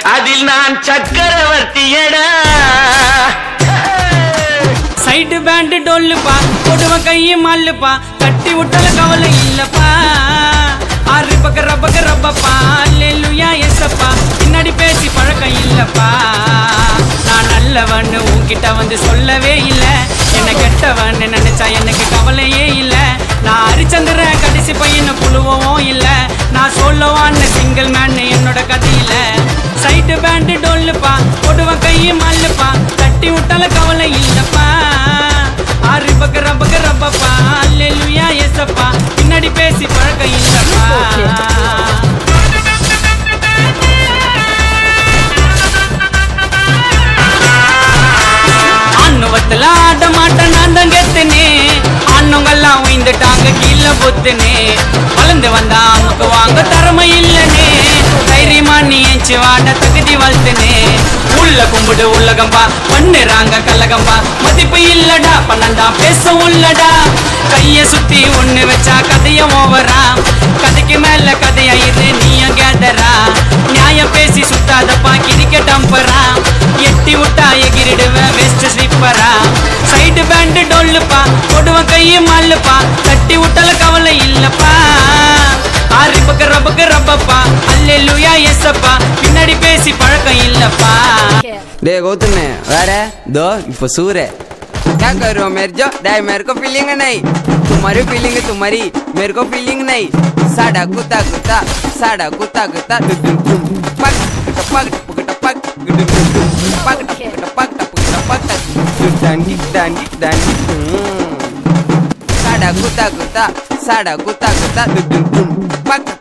அதில் நான் சக்கரவர்த்தியடா side pant டொல்லுப்பா போடுவ கையை மல்லுப்பா தட்டி விட்டல கவலை இல்லப்பா ஆறு பக்க ரப்பக்க ரப்பப்பா அல்லேலுயா எசப்பா பின்னாடி பேசி பழக்கம் இல்லப்பா நான் நல்லவன்னு உன்கிட்ட வந்து சொல்லவே இல்ல என்ன கெட்டவன்னு நினைச்சா எனக்கு கவலையே இல்ல நான் ஹரிச்சந்திர கடைசி பையனை புழுவவும் இல்ல நான் சொல்லவான்னு சிங்கிள் மேன் என்னோட கதையில சைடு பேண்ட் டொல்லுப்பா போடுவ கையை மல்லுப்பா தட்டி விட்டால கவலை இல்லப்பா ஆறு பக்க ரப்பக்க ரப்பப்பா அல்லேலுயா எசப்பா பின்னாடி பேசி பழக்கம் இல்லப்பா அண்ணுவத்துல ஆட மாட்டேன் நான் தான் கெத்துனே அண்ணங்கெல்லாம் உயிந்துட்டாங்க கீழே பொத்துனே வளர்ந்து வந்தா அமுக்கு வாங்க திறமை இல்லனே தைரியமா நீ ஏச்சு வாட தகுதி வளர்த்துனே உள்ள கும்பிடு உள்ளகம்பா பண்ணுறாங்க கல்லகம்பா மதிப்பு இல்லடா பன்னெண்டா பேச உள்ளடா கைய சுத்தி ஒண்ணு வச்சா கதைய ஓவரா கதைக்கு மேல கதையா இது நீயும் கேதரா நியாயம் பேசி சுத்தாதப்பா கிரிக்க டம்பரா எட்டி விட்டா எகிரிடுவேன் வெஸ்ட் ஸ்லீப்பரா சைடு பேண்ட் டொல்லுப்பா போடுவன் கையை மல்லுப்பா தட்டி விட்டால கவலை இல்லப்பா ஆறு பக்க ரப்பக்க ரப்பப்பா அல்லேலூயா எஸ்ஸப்பா பின்னாடி பேசி பழக்கம் இல்லப்பா डे गौतम ने अरे दो इप्पो सूर है क्या कर रहे हो मेरे जो डाय मेरे को फीलिंग नहीं तुम्हारी फीलिंग है तुम्हारी मेरे को फीलिंग नहीं साड़ा कुत्ता कुत्ता साड़ा कुत्ता कुत्ता दुम दुम दुम पक पक पक पक दुम दुम दुम पक पक पक पक पक डांडी डांडी डांडी साड़ा कुत्ता कुत्ता साड़ा कुत्ता कुत्ता दुम दुम दुम पक